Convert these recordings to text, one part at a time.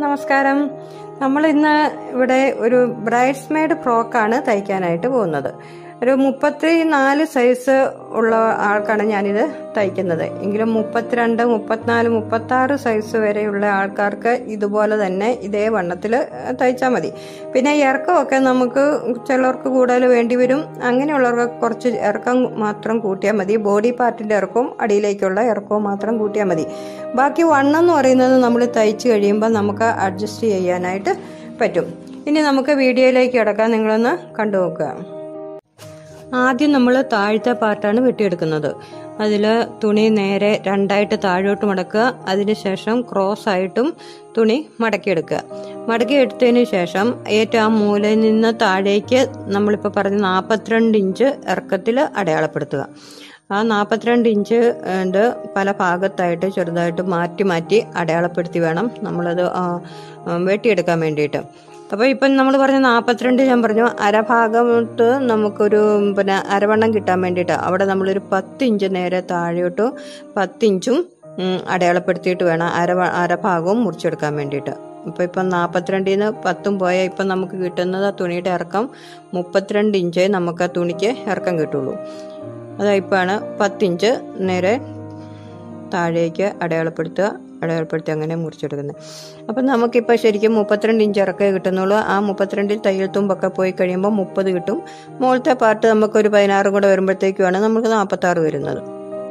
നമസ്കാരം നമ്മൾ ഇന്ന് ഇവിടെ ഒരു ബ്രൈഡ്സ് മെയ്ഡ് ഫ്രോക്കാണ് തയ്ക്കാനായിട്ട് പോകുന്നത് ഒരു മുപ്പത്തി നാല് സൈസ് ഉള്ള ആൾക്കാണ് ഞാനിത് തയ്ക്കുന്നത് എങ്കിലും മുപ്പത്തിരണ്ട് മുപ്പത്തിനാല് മുപ്പത്തി ആറ് സൈസ് വരെയുള്ള ആൾക്കാർക്ക് ഇതുപോലെ തന്നെ ഇതേ വണ്ണത്തിൽ തയ്ച്ചാൽ മതി പിന്നെ ഇറക്കമൊക്കെ നമുക്ക് ചിലർക്ക് കൂടുതൽ വേണ്ടി വരും അങ്ങനെയുള്ളവർക്ക് കുറച്ച് ഇറക്കം മാത്രം കൂട്ടിയാൽ മതി ബോഡി പാർട്ടിൻ്റെ ഇറക്കവും അടിയിലേക്കുള്ള ഇറക്കവും മാത്രം കൂട്ടിയാൽ മതി ബാക്കി വണ്ണം എന്ന് പറയുന്നത് നമ്മൾ തയ്ച്ച് കഴിയുമ്പോൾ നമുക്ക് അഡ്ജസ്റ്റ് ചെയ്യാനായിട്ട് പറ്റും ഇനി നമുക്ക് വീഡിയോയിലേക്ക് കിടക്കാൻ നിങ്ങളൊന്ന് കണ്ടു നോക്കുക ആദ്യം നമ്മൾ താഴത്തെ പാർട്ടാണ് വെട്ടിയെടുക്കുന്നത് അതിൽ തുണി നേരെ രണ്ടായിട്ട് താഴോട്ട് മടക്കുക അതിനുശേഷം ക്രോസ് ആയിട്ടും തുണി മടക്കിയെടുക്കുക മടക്കിയെടുത്തതിന് ശേഷം ഏറ്റവും ആ മൂലയിൽ നിന്ന് താഴേക്ക് നമ്മളിപ്പോൾ പറഞ്ഞ നാൽപ്പത്തിരണ്ട് ഇഞ്ച് ഇറക്കത്തിൽ അടയാളപ്പെടുത്തുക ആ നാൽപ്പത്തിരണ്ട് ഇഞ്ച് ഇത് പല ഭാഗത്തായിട്ട് ചെറുതായിട്ട് മാറ്റി മാറ്റി അടയാളപ്പെടുത്തി വേണം നമ്മളത് വെട്ടിയെടുക്കാൻ വേണ്ടിയിട്ട് അപ്പോൾ ഇപ്പം നമ്മൾ പറഞ്ഞ നാൽപ്പത്തിരണ്ട് ഞാൻ പറഞ്ഞു അരഭാഗത്ത് നമുക്കൊരു പിന്നെ അരവണ്ണം കിട്ടാൻ വേണ്ടിയിട്ട് അവിടെ നമ്മളൊരു പത്തിഞ്ച് നേരെ താഴോട്ട് പത്തിഞ്ചും അടയാളപ്പെടുത്തിയിട്ട് വേണം അര അരഭാഗവും മുറിച്ചെടുക്കാൻ വേണ്ടിയിട്ട് ഇപ്പോൾ ഇപ്പം നാൽപ്പത്തിരണ്ടിൽ നിന്ന് പത്തും പോയാൽ ഇപ്പം നമുക്ക് കിട്ടുന്നത് ആ തുണിയുടെ ഇറക്കം മുപ്പത്തിരണ്ട് ഇഞ്ചേ നമുക്ക് ആ തുണിക്ക് ഇറക്കം കിട്ടുള്ളൂ അതായിപ്പാണ് പത്തിഞ്ച് നേരെ താഴേക്ക് അടയാളപ്പെടുത്തുക അടയാളപ്പെടുത്തി അങ്ങനെ മുറിച്ചെടുക്കുന്നത് അപ്പം നമുക്കിപ്പോൾ ശരിക്കും മുപ്പത്തിരണ്ട് ഇഞ്ച് ഇറക്കേ കിട്ടുന്നുള്ളൂ ആ മുപ്പത്തിരണ്ടിൽ തയ്യൽ തുമ്പൊക്കെ പോയി കഴിയുമ്പോൾ മുപ്പത് കിട്ടും മുകളിലത്തെ പാർട്ട് നമുക്കൊരു പതിനാറും കൂടെ വരുമ്പോഴത്തേക്കുമാണ് നമുക്ക് നാൽപ്പത്താറ് വരുന്നത്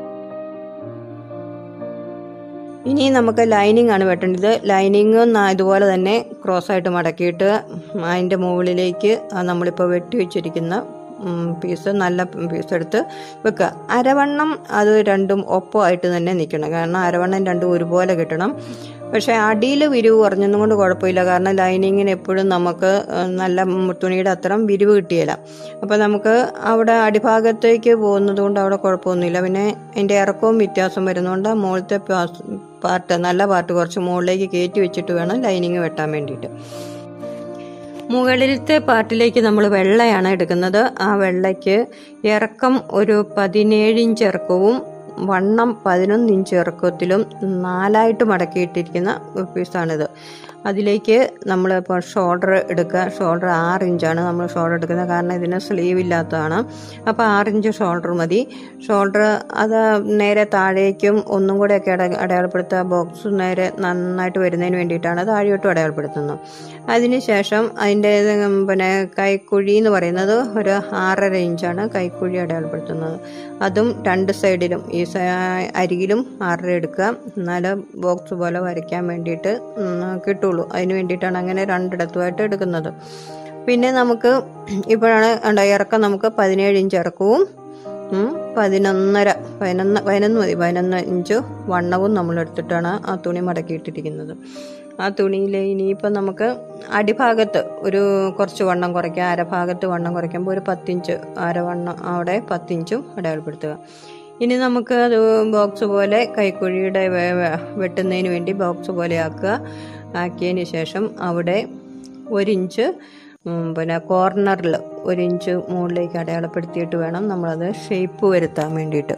ഇനി നമുക്ക് ലൈനിങ് ആണ് വെട്ടേണ്ടത് ലൈനിങ് ഇതുപോലെ തന്നെ ക്രോസ് ആയിട്ട് മടക്കിയിട്ട് അതിൻ്റെ മുകളിലേക്ക് നമ്മളിപ്പോൾ വെട്ടി വെച്ചിരിക്കുന്ന പീസ് നല്ല പീസ് എടുത്ത് വെക്കുക അരവണ്ണം അത് രണ്ടും ഒപ്പമായിട്ട് തന്നെ നിൽക്കണം കാരണം അരവണ്ണം രണ്ടും ഒരുപോലെ കിട്ടണം പക്ഷേ അടിയിൽ വിരിവ് കുറഞ്ഞൊന്നും കൊണ്ട് കുഴപ്പമില്ല കാരണം ലൈനിങ്ങിന് എപ്പോഴും നമുക്ക് നല്ല തുണിയുടെ അത്രയും വിരിവ് കിട്ടിയില്ല അപ്പോൾ നമുക്ക് അവിടെ അടിഭാഗത്തേക്ക് പോകുന്നത് കൊണ്ട് അവിടെ കുഴപ്പമൊന്നുമില്ല പിന്നെ അതിൻ്റെ ഇറക്കവും വ്യത്യാസം വരുന്നതുകൊണ്ട് മുകളിലത്തെ പാർട്ട് നല്ല പാർട്ട് കുറച്ച് മുകളിലേക്ക് കയറ്റി വെച്ചിട്ട് വേണം ലൈനിങ് വെട്ടാൻ വേണ്ടിയിട്ട് മുകളിലത്തെ പാർട്ടിലേക്ക് നമ്മൾ വെള്ളയാണ് എടുക്കുന്നത് ആ വെള്ളയ്ക്ക് ഇറക്കം ഒരു പതിനേഴ് ഇഞ്ച് ഇറക്കവും വണ്ണം പതിനൊന്ന് ഇഞ്ച് ഇറക്കത്തിലും നാലായിട്ട് മടക്കിയിട്ടിരിക്കുന്ന പീസാണിത് അതിലേക്ക് നമ്മൾ ഇപ്പോൾ ഷോൾഡർ എടുക്കുക ഷോൾഡർ ആറ് ഇഞ്ചാണ് നമ്മൾ ഷോൾഡർ എടുക്കുന്നത് കാരണം ഇതിന് സ്ലീവ് ഇല്ലാത്തതാണ് അപ്പോൾ ആറ് ഇഞ്ച് ഷോൾഡർ മതി ഷോൾഡർ അത് നേരെ താഴേക്കും ഒന്നും കൂടെയൊക്കെ അട അടയാളപ്പെടുത്തുക ബോക്സ് നേരെ നന്നായിട്ട് വരുന്നതിന് വേണ്ടിയിട്ടാണ് താഴെയോട്ടും അടയാളപ്പെടുത്തുന്നത് അതിനുശേഷം അതിൻ്റെ പിന്നെ കൈക്കുഴി എന്ന് പറയുന്നത് ഒരു ആറര ഇഞ്ചാണ് കൈക്കുഴി അടയാളപ്പെടുത്തുന്നത് അതും രണ്ട് സൈഡിലും ഈ അരികിലും ആറര എടുക്കുക എന്നാല് ബോക്സ് പോലെ വരയ്ക്കാൻ വേണ്ടിയിട്ട് കിട്ടുള്ളൂ അതിന് വേണ്ടിയിട്ടാണ് അങ്ങനെ രണ്ടിടത്തുമായിട്ട് എടുക്കുന്നത് പിന്നെ നമുക്ക് ഇപ്പോഴാണ് ഇറക്കം നമുക്ക് പതിനേഴ് ഇഞ്ച് ഇറക്കവും പതിനൊന്നര പതിനൊന്ന് പതിനൊന്ന് മതി പതിനൊന്ന് ഇഞ്ച് വണ്ണവും നമ്മൾ എടുത്തിട്ടാണ് ആ തുണി മടക്കിയിട്ടിരിക്കുന്നത് ആ തുണിയിൽ ഇനിയിപ്പം നമുക്ക് അടിഭാഗത്ത് ഒരു കുറച്ച് വണ്ണം കുറയ്ക്കുക അരഭാഗത്ത് വണ്ണം കുറയ്ക്കുമ്പോൾ ഒരു പത്തിഞ്ച് അരവണ്ണം അവിടെ പത്തിഞ്ചും അടയാളപ്പെടുത്തുക ഇനി നമുക്ക് അത് ബോക്സ് പോലെ കൈക്കുഴിയുടെ വെട്ടുന്നതിന് വേണ്ടി ബോക്സ് പോലെ ആക്കുക ആക്കിയതിന് ശേഷം അവിടെ ഒരിഞ്ച് പിന്നെ കോർണറിൽ ഒരു ഇഞ്ച് മുകളിലേക്ക് അടയാളപ്പെടുത്തിയിട്ട് വേണം നമ്മളത് ഷേപ്പ് വരുത്താൻ വേണ്ടിയിട്ട്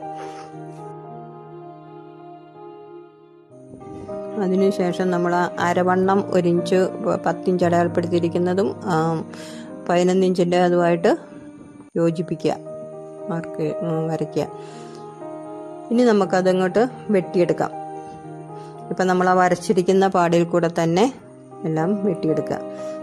അതിനുശേഷം നമ്മൾ അരവണ്ണം ഒരു ഇഞ്ച് പത്തിഞ്ച് അടയാളപ്പെടുത്തിയിരിക്കുന്നതും പതിനൊന്ന് ഇഞ്ചിൻ്റെ അതുമായിട്ട് യോജിപ്പിക്കുക മാർക്ക് വരയ്ക്കുക ഇനി നമുക്കതങ്ങോട്ട് വെട്ടിയെടുക്കാം ഇപ്പം നമ്മൾ ആ വരച്ചിരിക്കുന്ന പാടിൽ കൂടെ തന്നെ എല്ലാം വെട്ടിയെടുക്കുക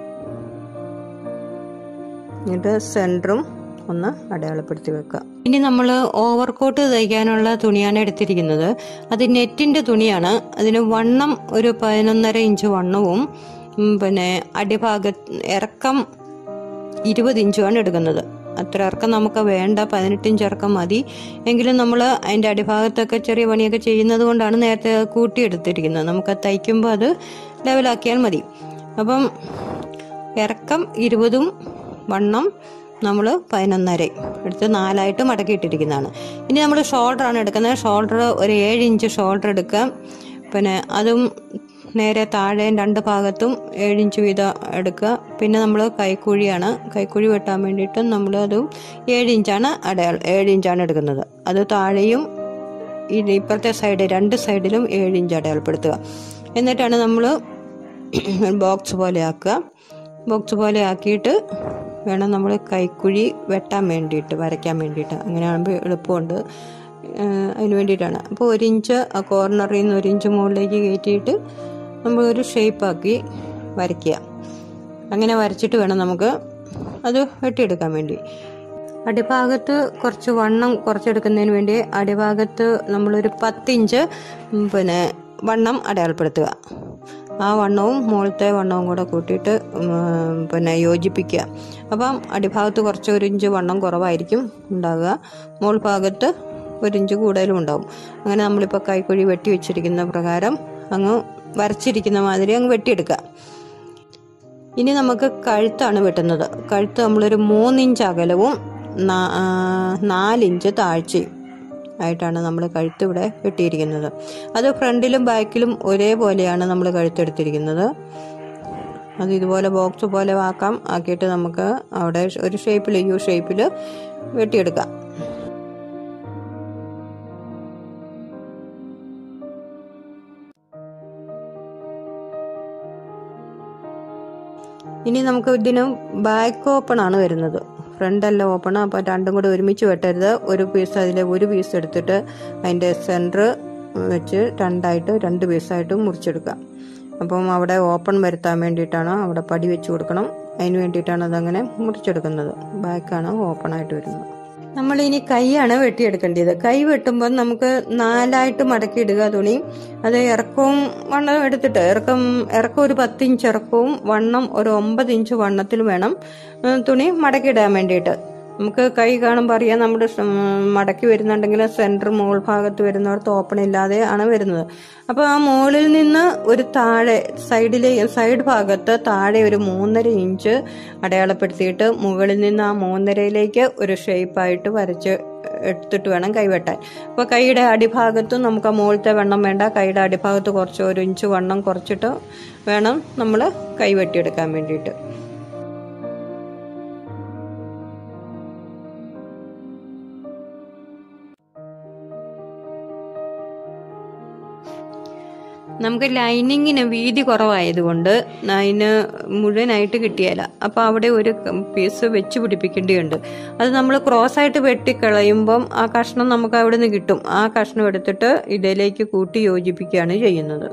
എന്നിട്ട് സെൻറ്ററും ഒന്ന് അടയാളപ്പെടുത്തി വെക്കുക ഇനി നമ്മൾ ഓവർകോട്ട് തയ്ക്കാനുള്ള തുണിയാണ് എടുത്തിരിക്കുന്നത് അത് നെറ്റിൻ്റെ തുണിയാണ് അതിന് വണ്ണം ഒരു പതിനൊന്നര ഇഞ്ച് വണ്ണവും പിന്നെ അടിഭാഗ ഇറക്കം ഇരുപത് ഇഞ്ചുമാണ് എടുക്കുന്നത് അത്ര ഇറക്കം നമുക്ക് വേണ്ട പതിനെട്ട് ഇഞ്ച് ഇറക്കം മതി എങ്കിലും നമ്മൾ അതിൻ്റെ അടിഭാഗത്തൊക്കെ ചെറിയ പണിയൊക്കെ ചെയ്യുന്നത് കൊണ്ടാണ് നേരത്തെ കൂട്ടിയെടുത്തിരിക്കുന്നത് നമുക്ക് തയ്ക്കുമ്പോൾ അത് ലെവലാക്കിയാൽ മതി അപ്പം ഇറക്കം ഇരുപതും വണ്ണം നമ്മൾ പതിനൊന്നര എടുത്ത് നാലായിട്ട് മടക്കിയിട്ടിരിക്കുന്നതാണ് ഇനി നമ്മൾ ഷോൾഡറാണ് എടുക്കുന്നത് ഷോൾഡർ ഒരു ഏഴ് ഇഞ്ച് ഷോൾഡർ എടുക്കുക പിന്നെ അതും നേരെ താഴെ രണ്ട് ഭാഗത്തും ഏഴിഞ്ച് വീതം എടുക്കുക പിന്നെ നമ്മൾ കൈക്കുഴിയാണ് കൈക്കുഴി വെട്ടാൻ വേണ്ടിയിട്ട് നമ്മൾ അതും ഏഴ് ഇഞ്ചാണ് അടയാളം ഏഴ് ഇഞ്ചാണ് എടുക്കുന്നത് അത് താഴെയും ഈ ഇപ്പുറത്തെ സൈഡ് രണ്ട് സൈഡിലും ഏഴ് ഇഞ്ച് അടയാളപ്പെടുത്തുക എന്നിട്ടാണ് നമ്മൾ ബോക്സ് പോലെ ആക്കുക ബോക്സ് പോലെ ആക്കിയിട്ട് വേണം നമ്മൾ കൈക്കുഴി വെട്ടാൻ വേണ്ടിയിട്ട് വരയ്ക്കാൻ വേണ്ടിയിട്ട് അങ്ങനെയാകുമ്പോൾ എളുപ്പമുണ്ട് ഏഹ് അതിന് വേണ്ടിയിട്ടാണ് അപ്പോൾ ഒരു ഇഞ്ച് ആ കോർണറിൽ നിന്ന് ഒരു ഇഞ്ച് മുകളിലേക്ക് കയറ്റിയിട്ട് നമ്മൾ ഒരു ഷേപ്പാക്കി വരയ്ക്കുക അങ്ങനെ വരച്ചിട്ട് വേണം നമുക്ക് അത് വെട്ടിയെടുക്കാൻ വേണ്ടി അടിഭാഗത്ത് കുറച്ച് വണ്ണം കുറച്ചെടുക്കുന്നതിന് വേണ്ടി അടിഭാഗത്ത് നമ്മളൊരു പത്തിഞ്ച് ഉം, പിന്നെ വണ്ണം അടയാളപ്പെടുത്തുക ആ വണ്ണവും മുകളിലത്തെ വണ്ണവും കൂടെ കൂട്ടിയിട്ട് ഉം, പിന്നെ യോജിപ്പിക്കുക അപ്പം അടിഭാഗത്ത് കുറച്ച് ഒരു ഇഞ്ച് വണ്ണം കുറവായിരിക്കും ഉണ്ടാകുക മുകൾ ഭാഗത്ത് ഒരു ഇഞ്ച് കൂടുതലും ഉണ്ടാവും അങ്ങനെ നമ്മളിപ്പോൾ കൈക്കുഴി വെട്ടി വെച്ചിരിക്കുന്ന പ്രകാരം അങ്ങ് വരച്ചിരിക്കുന്ന മാതിരി അങ്ങ് വെട്ടിയെടുക്കുക ഇനി നമുക്ക് കഴുത്താണ് വെട്ടുന്നത് കഴുത്ത് നമ്മളൊരു മൂന്നിഞ്ച് അകലവും നാ- ആ, നാലിഞ്ച് താഴ്ചയും ആയിട്ടാണ് നമ്മൾ കഴുത്ത് ഇവിടെ വെട്ടിയിരിക്കുന്നത് അത് ഫ്രണ്ടിലും ബാക്കിലും ഒരേപോലെയാണ് നമ്മൾ കഴുത്തെടുത്തിരിക്കുന്നത് അത് ഇതുപോലെ ബോക്സ് പോലെ ആക്കാം ആക്കിയിട്ട് നമുക്ക് അവിടെ ഒരു ഷേപ്പിൽ യു ഷേപ്പിൽ വെട്ടിയെടുക്കാം ഇനി നമുക്ക് ഇതിന് ബാക്ക് ഓപ്പൺ ആണ് വരുന്നത് ഫ്രണ്ട് അല്ല ഓപ്പൺ അപ്പോൾ രണ്ടും കൂടെ ഒരുമിച്ച് വെട്ടരുത് ഒരു പീസ് അതിലെ ഒരു പീസ് എടുത്തിട്ട് അതിൻ്റെ സെൻറ്റർ വെച്ച് രണ്ടായിട്ട് രണ്ട് പീസായിട്ട് മുറിച്ചെടുക്കാം അപ്പം അവിടെ ഓപ്പൺ വരുത്താൻ വേണ്ടിയിട്ടാണ് അവിടെ പടി വെച്ച് കൊടുക്കണം അതിന് വേണ്ടിയിട്ടാണ് അതങ്ങനെ മുറിച്ചെടുക്കുന്നത് ബാക്കാണ് ഓപ്പൺ ആയിട്ട് വരുന്നത് നമ്മൾ ഇനി കൈയാണ് വെട്ടിയെടുക്കേണ്ടത് കൈ വെട്ടുമ്പോൾ നമുക്ക് നാലായിട്ട് മടക്കിയിടുക തുണി അത് ഇറക്കവും വണ്ണം എടുത്തിട്ട് ഇറക്കം ഇറക്കം ഒരു പത്ത് ഇഞ്ച് ഇറക്കവും വണ്ണം ഒരു ഒമ്പത് ഇഞ്ച് വണ്ണത്തിൽ വേണം ഉം, തുണി മടക്കിയിടാൻ വേണ്ടിയിട്ട് നമുക്ക് കൈ കാണുമ്പോൾ അറിയാം നമ്മുടെ സ്- ഉം, മടക്കി വരുന്നുണ്ടെങ്കിൽ സെൻറ്റർ മുകൾ ഭാഗത്ത് വരുന്നിടത്ത് ഓപ്പൺ ഇല്ലാതെ ആണ് വരുന്നത് അപ്പോൾ ആ മുകളിൽ നിന്ന് ഒരു താഴെ സൈഡിലെ സൈഡ് ഭാഗത്ത് താഴെ ഒരു മൂന്നര ഇഞ്ച് അടയാളപ്പെടുത്തിയിട്ട് മുകളിൽ നിന്ന് ആ മൂന്നരയിലേക്ക് ഒരു ഷേപ്പായിട്ട് വരച്ച് എടുത്തിട്ട് വേണം കൈവെട്ടാൻ അപ്പോൾ കൈയുടെ അടിഭാഗത്തും നമുക്ക് ആ മുകളിലത്തെ വണ്ണം വേണ്ട കൈയുടെ അടിഭാഗത്ത് കുറച്ച് ഒരു ഇഞ്ച് വണ്ണം കുറച്ചിട്ട് വേണം നമ്മൾ കൈ വെട്ടിയെടുക്കാൻ വേണ്ടിയിട്ട് നമുക്ക് ലൈനിങ്ങിന് വീതി കുറവായതുകൊണ്ട് അതിന് മുഴുവനായിട്ട് കിട്ടിയല്ല അപ്പോൾ അവിടെ ഒരു പീസ് വെച്ച് പിടിപ്പിക്കേണ്ടിയുണ്ട് അത് നമ്മൾ ക്രോസ് ആയിട്ട് വെട്ടിക്കളയുമ്പം ആ കഷ്ണം നമുക്ക് അവിടെ നിന്ന് കിട്ടും ആ കഷ്ണം എടുത്തിട്ട് ഇതിലേക്ക് കൂട്ടി യോജിപ്പിക്കുകയാണ് ചെയ്യുന്നത്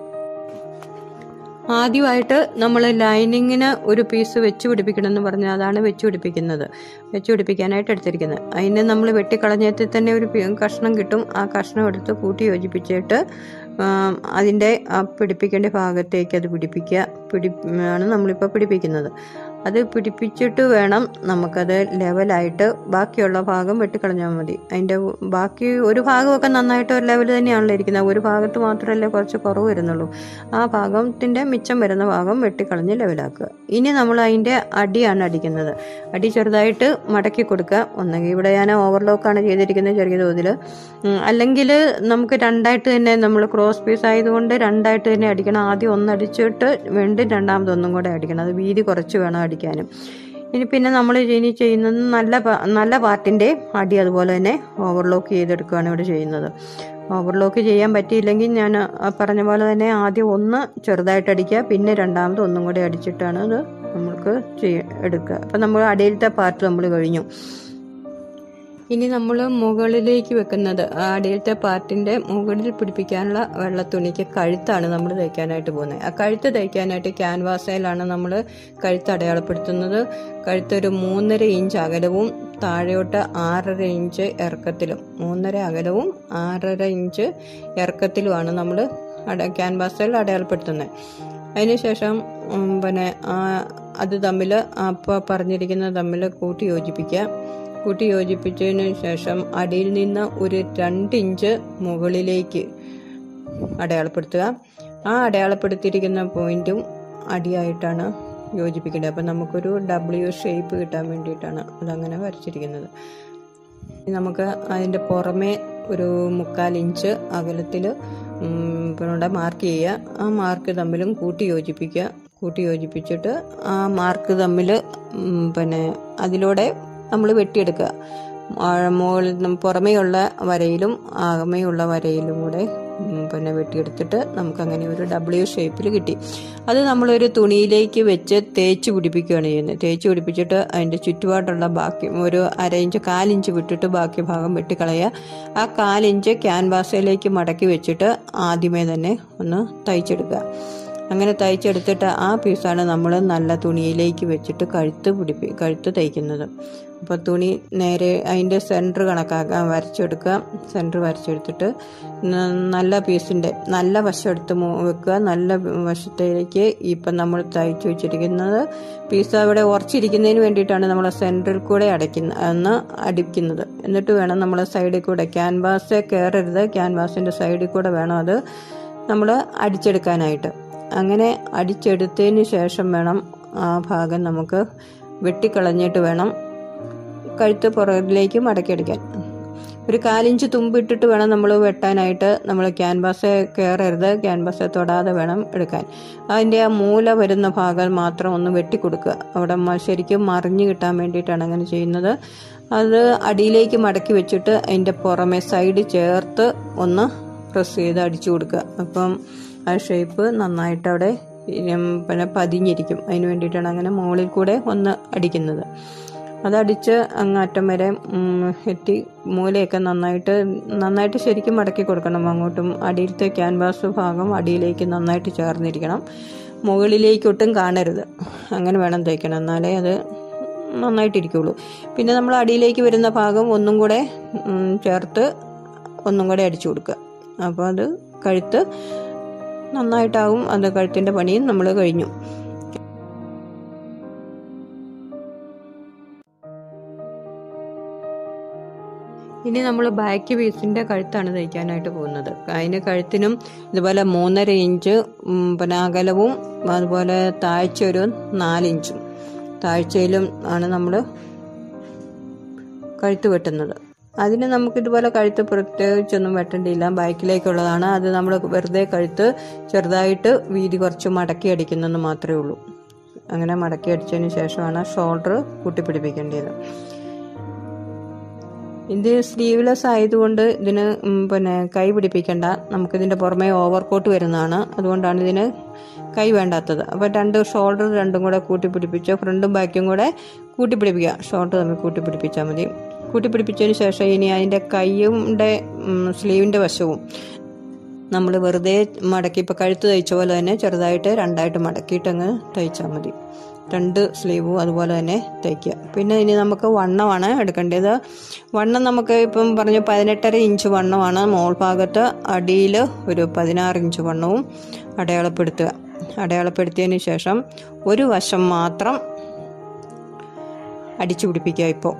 ആദ്യമായിട്ട് നമ്മൾ ലൈനിങ്ങിന് ഒരു പീസ് വെച്ച് പിടിപ്പിക്കണം എന്ന് പറഞ്ഞാൽ അതാണ് വെച്ച് പിടിപ്പിക്കുന്നത് വെച്ച് പിടിപ്പിക്കാനായിട്ട് എടുത്തിരിക്കുന്നത് അതിന് നമ്മൾ വെട്ടിക്കളഞ്ഞത്തിൽ തന്നെ ഒരു പി- കഷ്ണം കിട്ടും ആ കഷ്ണം എടുത്ത് കൂട്ടി യോജിപ്പിച്ചിട്ട് ആം, അതിൻ്റെ ആ പിടിപ്പിക്കേണ്ട ഭാഗത്തേക്ക് അത് പിടിപ്പിക്കുക പിടി ആണ് നമ്മളിപ്പോൾ പിടിപ്പിക്കുന്നത് അത് പിടിപ്പിച്ചിട്ട് വേണം നമുക്കത് ലെവലായിട്ട് ബാക്കിയുള്ള ഭാഗം വെട്ടിക്കളഞ്ഞാൽ മതി അതിൻ്റെ ബാക്കി ഒരു ഭാഗമൊക്കെ നന്നായിട്ട് ഒരു ലെവൽ തന്നെയാണല്ലോ ഇരിക്കുന്നത് ഒരു ഭാഗത്ത് മാത്രമല്ലേ കുറച്ച് കുറവ് വരുന്നുള്ളൂ ആ ഭാഗത്തിൻ്റെ മിച്ചം വരുന്ന ഭാഗം വെട്ടിക്കളഞ്ഞ് ലെവലാക്കുക ഇനി നമ്മൾ അതിൻ്റെ അടിയാണ് അടിക്കുന്നത് അടി ചെറുതായിട്ട് മടക്കി കൊടുക്കുക ഒന്നെങ്കിൽ ഇവിടെ ഞാൻ ഓവർലോക്കാണ് ചെയ്തിരിക്കുന്നത് ചെറിയ തോതിൽ അല്ലെങ്കിൽ നമുക്ക് രണ്ടായിട്ട് തന്നെ നമ്മൾ ക്രോസ് പീസ് ആയതുകൊണ്ട് രണ്ടായിട്ട് തന്നെ അടിക്കണം ആദ്യം ഒന്നടിച്ചിട്ട് വീണ്ടും രണ്ടാമതൊന്നും കൂടെ അടിക്കണം അത് വീതി കുറച്ച് വേണം അടിക്കാനും ഇനി പിന്നെ നമ്മൾ ഇനി ചെയ്യുന്നത് നല്ല പാ- നല്ല പാർട്ടിൻ്റെ അടി അതുപോലെ തന്നെ ഓവർലോക്ക് ചെയ്തെടുക്കുകയാണ് ഇവിടെ ചെയ്യുന്നത് ഓവർലോക്ക് ചെയ്യാൻ പറ്റിയില്ലെങ്കിൽ ഞാൻ ആ പറഞ്ഞ പോലെ തന്നെ ആദ്യം ഒന്ന് ചെറുതായിട്ട് അടിക്കുക പിന്നെ രണ്ടാമത് ഒന്നും കൂടെ അടിച്ചിട്ടാണ് അത് നമ്മൾക്ക് ചെയ്യ എടുക്കുക അപ്പം നമ്മൾ അടിയിലത്തെ പാർട്ട് നമ്മൾ കഴിഞ്ഞു ഇനി നമ്മൾ മുകളിലേക്ക് വെക്കുന്നത് ആ അടിയിലത്തെ പാർട്ടിന്റെ മുകളിൽ പിടിപ്പിക്കാനുള്ള വെള്ളത്തുണിക്ക് കഴുത്താണ് നമ്മൾ തയ്ക്കാനായിട്ട് പോകുന്നത് ആ കഴുത്ത് തയ്ക്കാനായിട്ട് ക്യാൻവാസയിലാണ് നമ്മൾ കഴുത്ത് അടയാളപ്പെടുത്തുന്നത് കഴുത്ത് ഒരു മൂന്നര ഇഞ്ച് അകലവും താഴെയോട്ട് ആറര ഇഞ്ച് ഇറക്കത്തിലും മൂന്നര അകലവും ആറര ഇഞ്ച് ഇറക്കത്തിലുമാണ് നമ്മൾ അട ക്യാൻവാസിൽ അടയാളപ്പെടുത്തുന്നത് അതിനുശേഷം ഉം, പിന്നെ ആ അത് തമ്മിൽ അപ്പോൾ പറഞ്ഞിരിക്കുന്നത് തമ്മിൽ കൂട്ടി യോജിപ്പിക്കുക കൂട്ടി യോജിപ്പിച്ചതിന് ശേഷം അടിയിൽ നിന്ന് ഒരു രണ്ട് ഇഞ്ച് മുകളിലേക്ക് അടയാളപ്പെടുത്തുക ആ അടയാളപ്പെടുത്തിയിരിക്കുന്ന പോയിന്റും അടിയായിട്ടാണ് യോജിപ്പിക്കേണ്ടത് അപ്പം നമുക്കൊരു ഡബ്ല്യു ഷേപ്പ് കിട്ടാൻ വേണ്ടിയിട്ടാണ് അതങ്ങനെ വരച്ചിരിക്കുന്നത് ഇനി നമുക്ക് അതിൻ്റെ പുറമെ ഒരു മുക്കാൽ ഇഞ്ച് അകലത്തിൽ പിന്നെ മാർക്ക് ചെയ്യുക ആ മാർക്ക് തമ്മിലും കൂട്ടി യോജിപ്പിക്കുക കൂട്ടി യോജിപ്പിച്ചിട്ട് ആ മാർക്ക് തമ്മിൽ പിന്നെ അതിലൂടെ നമ്മൾ വെട്ടിയെടുക്കുക ആ മുകളിൽ നം- പുറമേയുള്ള വരയിലും ആകമേയുള്ള വരയിലും കൂടെ ഉം, പിന്നെ വെട്ടിയെടുത്തിട്ട് നമുക്കങ്ങനെ ഒരു ഡബ്ല്യു ഷേപ്പിൽ കിട്ടി അത് നമ്മളൊരു തുണിയിലേക്ക് വെച്ച് തേച്ച് പിടിപ്പിക്കുകയാണ് ചെയ്യുന്നത് തേച്ച് പിടിപ്പിച്ചിട്ട് അതിൻ്റെ ചുറ്റുപാടുള്ള ബാക്കി ഒരു അര ഇഞ്ച് കാലിഞ്ച് വിട്ടിട്ട് ബാക്കി ഭാഗം വെട്ടിക്കളയുക ആ കാലിഞ്ച് ക്യാൻവാസിലേക്ക് മടക്കി വെച്ചിട്ട് ആദ്യമേ തന്നെ ഒന്ന് തയ്ച്ചെടുക്കുക അങ്ങനെ തയ്ച്ചെടുത്തിട്ട് ആ പീസാണ് നമ്മൾ നല്ല തുണിയിലേക്ക് വെച്ചിട്ട് കഴുത്ത് പിടിപ്പി കഴുത്ത് തയ്ക്കുന്നത് അപ്പോൾ തുണി നേരെ അതിൻ്റെ സെൻറ്റർ കണക്കാക്കാൻ വരച്ചെടുക്കുക സെൻറ്റർ വരച്ചെടുത്തിട്ട് ന- നല്ല പീസിൻ്റെ നല്ല വശം എടുത്ത് മു- വെക്കുക നല്ല വശത്തേക്ക് ഇപ്പം നമ്മൾ തയ്ച്ചു വെച്ചിരിക്കുന്നത് പീസ് അവിടെ ഉറച്ചിരിക്കുന്നതിന് വേണ്ടിയിട്ടാണ് നമ്മൾ സെൻറ്ററിൽ കൂടെ അടയ്ക്കുന്ന എന്ന് അടിക്കുന്നത് എന്നിട്ട് വേണം നമ്മൾ സൈഡിൽ കൂടെ ക്യാൻവാസ് കയറരുത് ക്യാൻവാസിൻ്റെ സൈഡിൽ കൂടെ വേണം അത് നമ്മൾ അടിച്ചെടുക്കാനായിട്ട് അങ്ങനെ അടിച്ചെടുത്തതിന് ശേഷം വേണം ആ ഭാഗം നമുക്ക് വെട്ടിക്കളഞ്ഞിട്ട് വേണം കഴുത്ത് പുറകിലേക്ക് മടക്കിയെടുക്കാൻ ഒരു കാലിഞ്ച് തുമ്പിട്ടിട്ട് വേണം നമ്മൾ വെട്ടാനായിട്ട് നമ്മൾ ക്യാൻവാസ് കയറരുത് ക്യാൻവാസ് തൊടാതെ വേണം എടുക്കാൻ അതിൻ്റെ ആ മൂല വരുന്ന ഭാഗം മാത്രം ഒന്ന് വെട്ടിക്കൊടുക്കുക അവിടെ മ- ശരിക്കും മറിഞ്ഞു കിട്ടാൻ വേണ്ടിയിട്ടാണ് അങ്ങനെ ചെയ്യുന്നത് അത് അടിയിലേക്ക് മടക്കി വെച്ചിട്ട് അതിൻ്റെ പുറമെ സൈഡ് ചേർത്ത് ഒന്ന് പ്രസ് ചെയ്ത് അടിച്ചു കൊടുക്കുക അപ്പം ആ ഷേപ്പ് നന്നായിട്ട് അവിടെ ഉം, പിന്നെ പതിഞ്ഞിരിക്കും അതിന് വേണ്ടിയിട്ടാണ് അങ്ങനെ മുകളിൽ കൂടെ ഒന്ന് അടിക്കുന്നത് അതടിച്ച് അങ്ങറ്റം വരെ ഉം, എത്തി മൂലയൊക്കെ നന്നായിട്ട് നന്നായിട്ട് ശരിക്കും മടക്കി കൊടുക്കണം അങ്ങോട്ടും അടിയിലത്തെ ക്യാൻവാസ് ഭാഗം അടിയിലേക്ക് നന്നായിട്ട് ചേർന്നിരിക്കണം മുകളിലേക്കൊട്ടും കാണരുത് അങ്ങനെ വേണം തയ്ക്കണം എന്നാലേ അത് നന്നായിട്ടിരിക്കുള്ളൂ പിന്നെ നമ്മൾ അടിയിലേക്ക് വരുന്ന ഭാഗം ഒന്നും കൂടെ ഉം, ചേർത്ത് ഒന്നും കൂടെ അടിച്ചു കൊടുക്കുക അപ്പോൾ അത് കഴുത്ത് നന്നായിട്ടാവും അത് കഴുത്തിൻ്റെ പണിയും നമ്മൾ കഴിഞ്ഞു ഇനി നമ്മൾ ബാക്ക് പീസിൻ്റെ കഴുത്താണ് തയ്ക്കാനായിട്ട് പോകുന്നത് അതിന് കഴുത്തിനും ഇതുപോലെ മൂന്നര ഇഞ്ച് ഉം, പിന്നെ അകലവും അതുപോലെ താഴ്ച ഒരു നാലിഞ്ചും താഴ്ചയിലും ആണ് നമ്മൾ കഴുത്ത് വെട്ടുന്നത് അതിന് നമുക്കിതുപോലെ കഴുത്ത് പ്രത്യേകിച്ചൊന്നും വെട്ടേണ്ടിയില്ല ബാക്കിലേക്കുള്ളതാണ് അത് നമ്മൾ വെറുതെ കഴുത്ത് ചെറുതായിട്ട് വീതി കുറച്ച് മടക്കി അടിക്കുന്നെന്ന് മാത്രമേ ഉള്ളൂ അങ്ങനെ മടക്കി അടിച്ചതിന് ശേഷമാണ് ഷോൾഡർ കൂട്ടിപ്പിടിപ്പിക്കേണ്ടത് ഇത് സ്ലീവ്ലെസ് ആയതുകൊണ്ട് ഇതിന് ഉം, പിന്നെ കൈ പിടിപ്പിക്കേണ്ട നമുക്കിതിൻ്റെ പുറമേ ഓവർകോട്ട് വരുന്നതാണ് അതുകൊണ്ടാണ് ഇതിന് കൈ വേണ്ടാത്തത് അപ്പോൾ രണ്ട് ഷോൾഡർ രണ്ടും കൂടെ കൂട്ടിപ്പിടിപ്പിച്ച് ഫ്രണ്ടും ബാക്കും കൂടെ കൂട്ടിപ്പിടിപ്പിക്കുക ഷോൾഡർ തമ്മിൽ കൂട്ടിപ്പിടിപ്പിച്ചാൽ മതി കൂട്ടിപ്പിടിപ്പിച്ചതിന് ശേഷം ഇനി അതിൻ്റെ കൈയുടെ സ്ലീവിൻ്റെ വശവും നമ്മൾ വെറുതെ മടക്കി ഇപ്പോൾ കഴുത്ത് തയ്ച്ച പോലെ തന്നെ ചെറുതായിട്ട് രണ്ടായിട്ട് മടക്കിയിട്ടങ്ങ് തയ്ച്ചാൽ മതി രണ്ട് സ്ലീവും അതുപോലെ തന്നെ തയ്ക്കുക പിന്നെ ഇനി നമുക്ക് വണ്ണമാണ് എടുക്കേണ്ടത് വണ്ണം നമുക്ക് ഇപ്പം പറഞ്ഞു പതിനെട്ടര ഇഞ്ച് വണ്ണമാണ് മോൾ ഭാഗത്ത് അടിയിൽ ഒരു പതിനാറ് ഇഞ്ച് വണ്ണവും അടയാളപ്പെടുത്തുക അടയാളപ്പെടുത്തിയതിന് ശേഷം ഒരു വശം മാത്രം അടിച്ചു പിടിപ്പിക്കുക ഇപ്പോൾ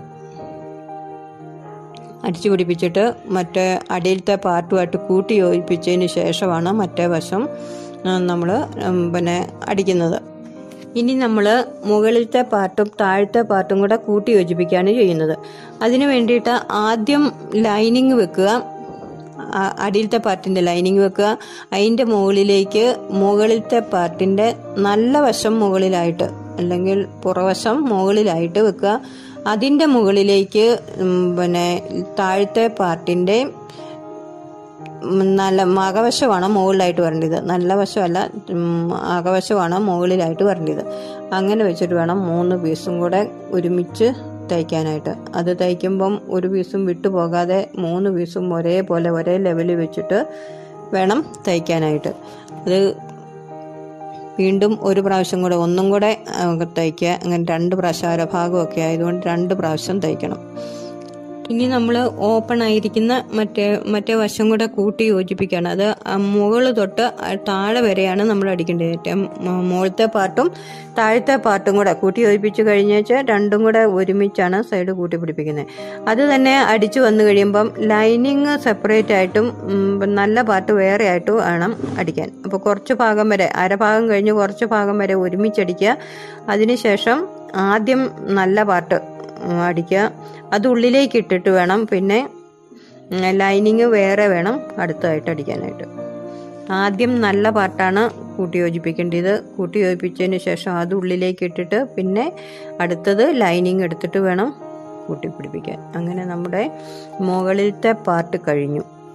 അടിച്ചു പിടിപ്പിച്ചിട്ട് മറ്റേ അടിയിലത്തെ പാർട്ടുമായിട്ട് കൂട്ടി യോജിപ്പിച്ചതിന് ശേഷമാണ് മറ്റേ വശം നമ്മൾ പിന്നെ അടിക്കുന്നത് ഇനി നമ്മൾ മുകളിലത്തെ പാർട്ടും താഴത്തെ പാർട്ടും കൂടെ കൂട്ടി യോജിപ്പിക്കുകയാണ് ചെയ്യുന്നത് അതിന് വേണ്ടിയിട്ട് ആദ്യം ലൈനിങ് വെക്കുക ആ അടിയിലത്തെ പാർട്ടിൻ്റെ ലൈനിങ് വെക്കുക അതിൻ്റെ മുകളിലേക്ക് മുകളിലത്തെ പാർട്ടിൻ്റെ നല്ല വശം മുകളിലായിട്ട് അല്ലെങ്കിൽ പുറവശം മുകളിലായിട്ട് വെക്കുക അതിൻ്റെ മുകളിലേക്ക് ഉം, പിന്നെ താഴത്തെ പാർട്ടിൻ്റെ ഉം, നല്ല മകവശമാണ് മുകളിലായിട്ട് വരേണ്ടത് നല്ല വശമല്ല ഉം, അകവശമാണ് മുകളിലായിട്ട് വരേണ്ടത് അങ്ങനെ വെച്ചിട്ട് വേണം മൂന്ന് പീസും കൂടെ ഒരുമിച്ച് തയ്ക്കാനായിട്ട് അത് തയ്ക്കുമ്പം ഒരു പീസും വിട്ടു പോകാതെ മൂന്ന് പീസും ഒരേപോലെ ഒരേ ലെവലിൽ വെച്ചിട്ട് വേണം തയ്ക്കാനായിട്ട് അത് വീണ്ടും ഒരു പ്രാവശ്യം കൂടെ ഒന്നും കൂടെ ആ, തയ്ക്കുക അങ്ങനെ രണ്ട് പ്രാവശ്യം അരഭാഗമൊക്കെ ആയതുകൊണ്ട് രണ്ട് പ്രാവശ്യം തയ്ക്കണം ഇനി നമ്മൾ ഓപ്പൺ ആയിരിക്കുന്ന മറ്റേ മറ്റേ വശം കൂടെ കൂട്ടി യോജിപ്പിക്കുകയാണ് അത് മുകൾ തൊട്ട് ആ താഴെ വരെയാണ് നമ്മൾ അടിക്കേണ്ടത് ഏറ്റവും മ- മുകളിലത്തെ പാർട്ടും താഴത്തെ പാർട്ടും കൂടെ കൂട്ടി യോജിപ്പിച്ച് കഴിഞ്ഞേച്ച് രണ്ടും കൂടെ ഒരുമിച്ചാണ് സൈഡ് കൂട്ടി പിടിപ്പിക്കുന്നത് അത് തന്നെ അടിച്ചു വന്നു കഴിയുമ്പം ലൈനിങ് സെപ്പറേറ്റ് ആയിട്ടും ഉം, നല്ല പാർട്ട് വേറെ ആയിട്ടും വേണം അടിക്കാൻ അപ്പോൾ കുറച്ച് ഭാഗം വരെ അരഭാഗം കഴിഞ്ഞ് കുറച്ച് ഭാഗം വരെ ഒരുമിച്ചടിക്കുക അതിനുശേഷം ആദ്യം നല്ല പാർട്ട് ഉം, അടിക്കുക അത് ഉള്ളിലേക്ക് ഇട്ടിട്ട് വേണം പിന്നെ ലൈനിങ് വേറെ വേണം അടുത്തതായിട്ട് അടിക്കാനായിട്ട് ആദ്യം നല്ല പാർട്ടാണ് കൂട്ടി യോജിപ്പിക്കേണ്ടത് കൂട്ടി യോജിപ്പിച്ചതിന് ശേഷം അത് ഉള്ളിലേക്ക് ഇട്ടിട്ട് പിന്നെ അടുത്തത് ലൈനിങ് എടുത്തിട്ട് വേണം കൂട്ടി പിടിപ്പിക്കാൻ അങ്ങനെ നമ്മുടെ മുകളിലത്തെ പാർട്ട് കഴിഞ്ഞു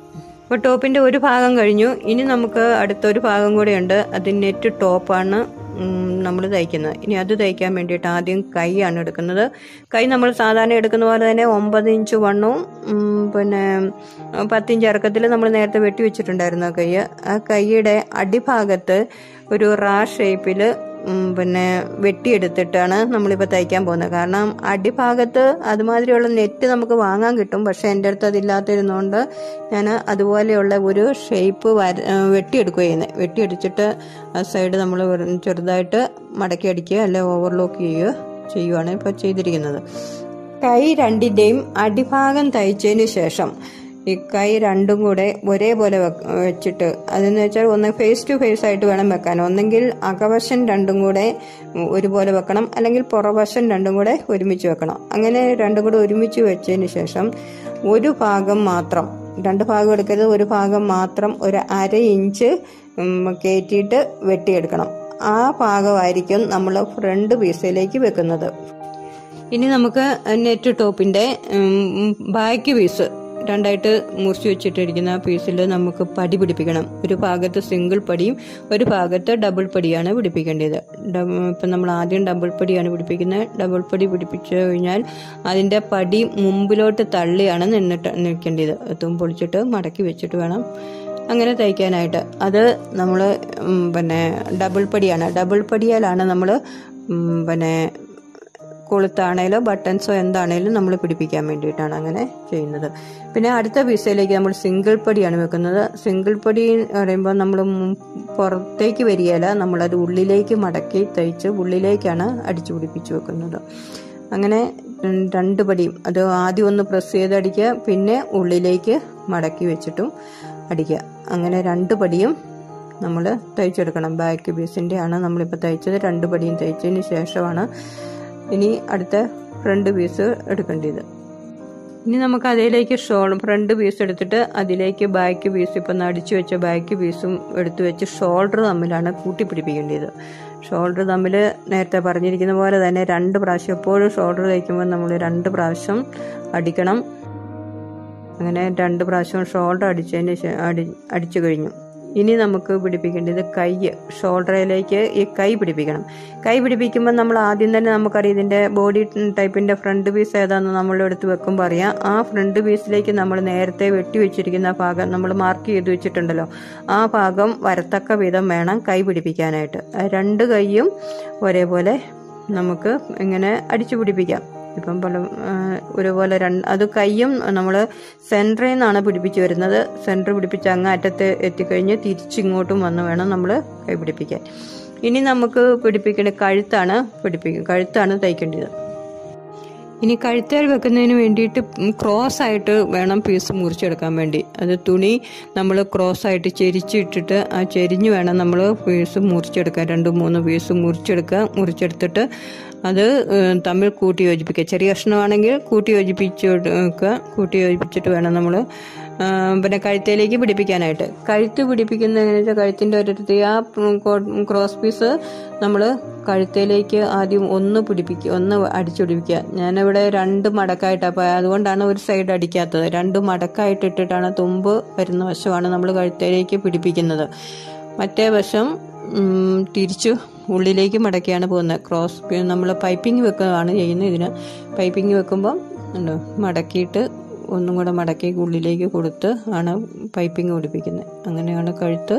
അപ്പോൾ ടോപ്പിൻ്റെ ഒരു ഭാഗം കഴിഞ്ഞു ഇനി നമുക്ക് അടുത്തൊരു ഭാഗം കൂടെയുണ്ട് അത് നെറ്റ് ടോപ്പാണ് നമ്മൾ തയ്ക്കുന്നത് ഇനി അത് തയ്ക്കാൻ വേണ്ടിയിട്ട് ആദ്യം കൈയാണ് എടുക്കുന്നത് കൈ നമ്മൾ സാധാരണ എടുക്കുന്ന പോലെ തന്നെ ഒമ്പത് ഇഞ്ച് വണ്ണവും ഉം, പിന്നെ പത്തിഞ്ച് ഇറക്കത്തിൽ നമ്മൾ നേരത്തെ വെട്ടി വെച്ചിട്ടുണ്ടായിരുന്നു ആ കൈ ആ കൈയുടെ അടിഭാഗത്ത് ഒരു റാ ഷേപ്പിൽ പിന്നെ വെട്ടിയെടുത്തിട്ടാണ് നമ്മളിപ്പോൾ തയ്ക്കാൻ പോകുന്നത് കാരണം അടിഭാഗത്ത് അതുമാതിരിയുള്ള നെറ്റ് നമുക്ക് വാങ്ങാൻ കിട്ടും പക്ഷെ എൻ്റെ അടുത്ത് അതില്ലാത്തിരുന്നുകൊണ്ട് ഞാൻ അതുപോലെയുള്ള ഒരു ഷേപ്പ് വര വെട്ടിയെടുക്കുക ചെയ്യുന്നത് വെട്ടിയടിച്ചിട്ട് ആ സൈഡ് നമ്മൾ ചെറുതായിട്ട് മടക്കി അടിക്കുക അല്ലെ ഓവർലോക്ക് ചെയ്യുക ചെയ്യുവാണ് ഇപ്പോൾ ചെയ്തിരിക്കുന്നത് കൈ രണ്ടിൻ്റെയും അടിഭാഗം തയ്ച്ചതിന് ശേഷം ഈ കൈ രണ്ടും കൂടെ ഒരേപോലെ വെക്ക- വെച്ചിട്ട് അതെന്ന് വെച്ചാൽ ഒന്ന് ഫേസ് ടു ഫേസ് ആയിട്ട് വേണം വെക്കാൻ ഒന്നെങ്കിൽ അകവശം രണ്ടും കൂടെ ഒരുപോലെ വെക്കണം അല്ലെങ്കിൽ പുറവശം രണ്ടും കൂടെ ഒരുമിച്ച് വെക്കണം അങ്ങനെ രണ്ടും കൂടെ ഒരുമിച്ച് വെച്ചതിന് ശേഷം ഒരു ഭാഗം മാത്രം രണ്ട് ഭാഗം എടുക്കരുത് ഒരു ഭാഗം മാത്രം ഒരു അര ഇഞ്ച് ഉം, കയറ്റിയിട്ട് വെട്ടിയെടുക്കണം ആ ഭാഗമായിരിക്കും നമ്മൾ ഫ്രണ്ട് പീസിലേക്ക് വെക്കുന്നത് ഇനി നമുക്ക് നെറ്റ് ടോപ്പിന്റെ ഉം, ബാക്ക് പീസ് രണ്ടായിട്ട് മുറിച്ച് വെച്ചിട്ടിരിക്കുന്ന പീസിൽ നമുക്ക് പടി പിടിപ്പിക്കണം ഒരു ഭാഗത്ത് സിംഗിൾ പടിയും ഒരു ഭാഗത്ത് ഡബിൾ പടിയാണ് പിടിപ്പിക്കേണ്ടത് ഡബ- ഇപ്പം നമ്മൾ ആദ്യം ഡബിൾ പടിയാണ് പിടിപ്പിക്കുന്നത് ഡബിൾ പടി പിടിപ്പിച്ചു കഴിഞ്ഞാൽ അതിൻ്റെ പടി മുമ്പിലോട്ട് തള്ളിയാണ് നിന്നിട്ട് നിൽക്കേണ്ടത് തും പൊളിച്ചിട്ട് മടക്കി വെച്ചിട്ട് വേണം അങ്ങനെ തയ്ക്കാനായിട്ട് അത് നമ്മൾ പിന്നെ ഡബിൾ പടിയാണ് ഡബിൾ പടിയാലാണ് നമ്മൾ പിന്നെ കൊളുത്താണേലോ ബട്ടൺസോ എന്താണേലും നമ്മൾ പിടിപ്പിക്കാൻ വേണ്ടിയിട്ടാണ് അങ്ങനെ ചെയ്യുന്നത് പിന്നെ അടുത്ത പീസയിലേക്ക് നമ്മൾ സിംഗിൾ പടിയാണ് വെക്കുന്നത് സിംഗിൾ പടി എന്ന് പറയുമ്പോൾ നമ്മൾ പുറത്തേക്ക് വരികയില്ല നമ്മളത് ഉള്ളിലേക്ക് മടക്കി തയ്ച്ച് ഉള്ളിലേക്കാണ് അടിച്ചു പിടിപ്പിച്ച് വെക്കുന്നത് അങ്ങനെ ഉം, രണ്ട് പടിയും അത് ആദ്യം ഒന്ന് പ്രസ് ചെയ്ത് അടിക്കുക പിന്നെ ഉള്ളിലേക്ക് മടക്കി വെച്ചിട്ടും അടിക്കുക അങ്ങനെ രണ്ട് പടിയും നമ്മൾ തയ്ച്ചെടുക്കണം ബാക്ക് പീസിൻ്റെ ആണ് നമ്മളിപ്പോൾ തയ്ച്ചത് രണ്ട് പടിയും തയ്ച്ചതിന് ശേഷമാണ് ഇനി അടുത്ത ഫ്രണ്ട് പീസ് എടുക്കേണ്ടത് ഇനി നമുക്ക് അതിലേക്ക് ഷോൾ ഫ്രണ്ട് പീസ് എടുത്തിട്ട് അതിലേക്ക് ബാക്ക് പീസ് ഇപ്പം അടിച്ചു വെച്ച ബാക്ക് പീസും എടുത്തു വെച്ച് ഷോൾഡർ തമ്മിലാണ് കൂട്ടിപ്പിടിപ്പിക്കേണ്ടത് ഷോൾഡർ തമ്മിൽ നേരത്തെ പറഞ്ഞിരിക്കുന്ന പോലെ തന്നെ രണ്ട് പ്രാവശ്യം എപ്പോഴും ഷോൾഡർ തയ്ക്കുമ്പോൾ നമ്മൾ രണ്ട് പ്രാവശ്യം അടിക്കണം അങ്ങനെ രണ്ട് പ്രാവശ്യം ഷോൾഡർ അടിച്ചതിന് ശേ- അടി അടിച്ചു കഴിഞ്ഞു ഇനി നമുക്ക് പിടിപ്പിക്കേണ്ടത് കൈ ഷോൾഡറിലേക്ക് ഈ കൈ പിടിപ്പിക്കണം കൈ പിടിപ്പിക്കുമ്പോൾ നമ്മൾ ആദ്യം തന്നെ നമുക്കറിയാം ഇതിൻ്റെ ബോഡി ടൈപ്പിൻ്റെ ഫ്രണ്ട് പീസ് ഏതാണെന്ന് നമ്മൾ എടുത്ത് വെക്കുമ്പോൾ അറിയാം ആ ഫ്രണ്ട് പീസിലേക്ക് നമ്മൾ നേരത്തെ വെട്ടി വെച്ചിരിക്കുന്ന ഭാഗം നമ്മൾ മാർക്ക് ചെയ്ത് വെച്ചിട്ടുണ്ടല്ലോ ആ ഭാഗം വരത്തക്ക വിധം വേണം കൈ പിടിപ്പിക്കാനായിട്ട് ആ രണ്ട് കൈയും ഒരേപോലെ നമുക്ക് ഇങ്ങനെ അടിച്ചു പിടിപ്പിക്കാം ഇപ്പം പല ആ, ഒരുപോലെ രണ്ട് അത് കയ്യും നമ്മൾ സെൻറ്ററിൽ നിന്നാണ് പിടിപ്പിച്ച് വരുന്നത് സെൻറ്റർ പിടിപ്പിച്ച് അങ്ങ് അറ്റത്ത് എത്തിക്കഴിഞ്ഞ് തിരിച്ചിങ്ങോട്ടും വന്ന് വേണം നമ്മൾ കൈ പിടിപ്പിക്കാൻ ഇനി നമുക്ക് പിടിപ്പിക്കേണ്ട കഴുത്താണ് പിടിപ്പിക്കുക കഴുത്താണ് തയ്ക്കേണ്ടത് ഇനി കഴുത്തേൽ വെക്കുന്നതിന് വേണ്ടിയിട്ട് ക്രോസ് ആയിട്ട് വേണം പീസ് മുറിച്ചെടുക്കാൻ വേണ്ടി അത് തുണി നമ്മൾ ക്രോസ് ആയിട്ട് ചെരിച്ചിട്ടിട്ട് ആ ചെരിഞ്ഞ് വേണം നമ്മൾ പീസ് മുറിച്ചെടുക്കാൻ രണ്ട് മൂന്ന് പീസ് മുറിച്ചെടുക്കുക മുറിച്ചെടുത്തിട്ട് അത് ഏഹ്, തമ്മിൽ കൂട്ടി യോജിപ്പിക്കുക ചെറിയ കഷ്ണമാണെങ്കിൽ കൂട്ടി യോജിപ്പിച്ചെടുക്കുക കൂട്ടി യോജിപ്പിച്ചിട്ട് വേണം നമ്മൾ പിന്നെ കഴുത്തേലേക്ക് പിടിപ്പിക്കാനായിട്ട് കഴുത്ത് പിടിപ്പിക്കുന്നതെന്ന് വെച്ചാൽ കഴുത്തിൻ്റെ ഒരിടത്ത് ആ ക്രോസ് പീസ് നമ്മൾ കഴുത്തേലേക്ക് ആദ്യം ഒന്ന് പിടിപ്പിക്കുക ഒന്ന് അടിച്ചു പിടിപ്പിക്കുക ഞാനിവിടെ രണ്ട് മടക്കായിട്ട് അപ്പോൾ അതുകൊണ്ടാണ് ഒരു സൈഡ് അടിക്കാത്തത് രണ്ട് മടക്കായിട്ട് ഇട്ടിട്ടാണ് തുമ്പ് വരുന്ന വശമാണ് നമ്മൾ കഴുത്തേലേക്ക് പിടിപ്പിക്കുന്നത് മറ്റേ വശം ഉം, തിരിച്ചു ഉള്ളിലേക്ക് മടക്കിയാണ് പോകുന്നത് ക്രോസ് നമ്മൾ പൈപ്പിംഗ് വെക്കുകയാണ് ചെയ്യുന്നത് ഇതിന് പൈപ്പിംഗ് വെക്കുമ്പം ഉണ്ടോ മടക്കിയിട്ട് ഒന്നും കൂടെ മടക്കി ഉള്ളിലേക്ക് കൊടുത്ത് ആണ് പൈപ്പിംഗ് പിടിപ്പിക്കുന്നത് അങ്ങനെയാണ് കഴുത്ത്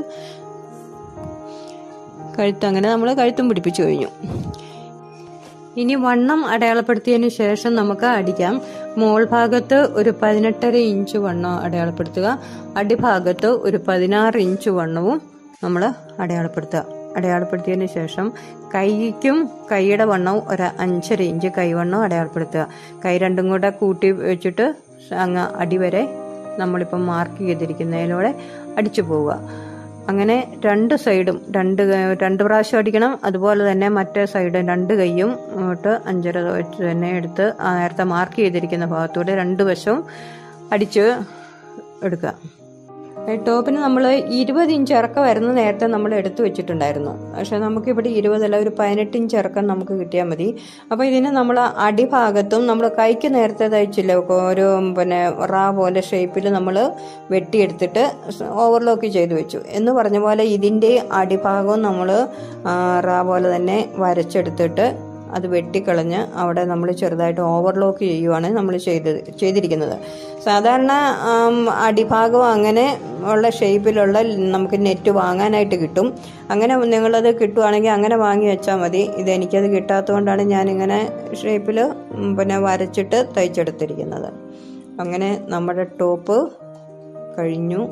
കഴുത്ത് അങ്ങനെ നമ്മൾ കഴുത്തും പിടിപ്പിച്ചു കഴിഞ്ഞു ഇനി വണ്ണം അടയാളപ്പെടുത്തിയതിന് ശേഷം നമുക്ക് അടിക്കാം മോൾ ഭാഗത്ത് ഒരു പതിനെട്ടര ഇഞ്ച് വണ്ണം അടയാളപ്പെടുത്തുക അടിഭാഗത്ത് ഒരു പതിനാറ് ഇഞ്ച് വണ്ണവും നമ്മൾ അടയാളപ്പെടുത്തുക അടയാളപ്പെടുത്തിയതിന് ശേഷം കൈക്കും കൈയുടെ വണ്ണവും ഒരു അഞ്ചര ഇഞ്ച് കൈവണ്ണം അടയാളപ്പെടുത്തുക കൈ രണ്ടും കൂടെ കൂട്ടി വെച്ചിട്ട് അങ്ങ് അടിവരെ നമ്മളിപ്പം മാർക്ക് ചെയ്തിരിക്കുന്നതിലൂടെ അടിച്ചു പോവുക അങ്ങനെ രണ്ട് സൈഡും രണ്ട് ക- രണ്ട് പ്രാവശ്യം അടിക്കണം അതുപോലെ തന്നെ മറ്റേ സൈഡ് രണ്ട് കൈയും ഇങ്ങോട്ട് അഞ്ചര വെച്ച് തന്നെ എടുത്ത് ആ നേരത്തെ മാർക്ക് ചെയ്തിരിക്കുന്ന ഭാഗത്തൂടെ രണ്ട് വശവും അടിച്ച് എടുക്കുക ഈ ടോപ്പിന് നമ്മൾ ഇരുപത് ഇഞ്ച് ഇറക്കം വരുന്ന നേരത്തെ നമ്മൾ എടുത്തു വെച്ചിട്ടുണ്ടായിരുന്നു പക്ഷെ നമുക്കിവിടെ ഇരുപതല്ല ഒരു പതിനെട്ട് ഇഞ്ച് ഇറക്കം നമുക്ക് കിട്ടിയാൽ മതി അപ്പോൾ ഇതിന് നമ്മൾ അടിഭാഗത്തും നമ്മൾ കൈക്ക് നേരത്തെ തയ്ച്ചില്ല ഒരു പിന്നെ റാ പോലെ ഷേപ്പിൽ നമ്മൾ വെട്ടിയെടുത്തിട്ട് ഓവർലോക്ക് ചെയ്ത് വെച്ചു എന്ന് പറഞ്ഞ പോലെ ഇതിൻ്റെ അടിഭാഗവും നമ്മൾ റാ പോലെ തന്നെ വരച്ചെടുത്തിട്ട് അത് വെട്ടിക്കളഞ്ഞ് അവിടെ നമ്മൾ ചെറുതായിട്ട് ഓവർലോക്ക് ചെയ്യുവാണ് നമ്മൾ ചെയ്ത് ചെയ്തിരിക്കുന്നത് സാധാരണ ആം, അടിഭാഗം അങ്ങനെ ഉള്ള ഷേപ്പിലുള്ള നമുക്ക് നെറ്റ് വാങ്ങാനായിട്ട് കിട്ടും അങ്ങനെ നിങ്ങളത് കിട്ടുവാണെങ്കിൽ അങ്ങനെ വാങ്ങി വെച്ചാൽ മതി ഇത് എനിക്കത് കിട്ടാത്തതുകൊണ്ടാണ് ഞാനിങ്ങനെ ഷേപ്പിൽ പിന്നെ വരച്ചിട്ട് തയ്ച്ചെടുത്തിരിക്കുന്നത് അങ്ങനെ നമ്മുടെ ടോപ്പ് കഴിഞ്ഞു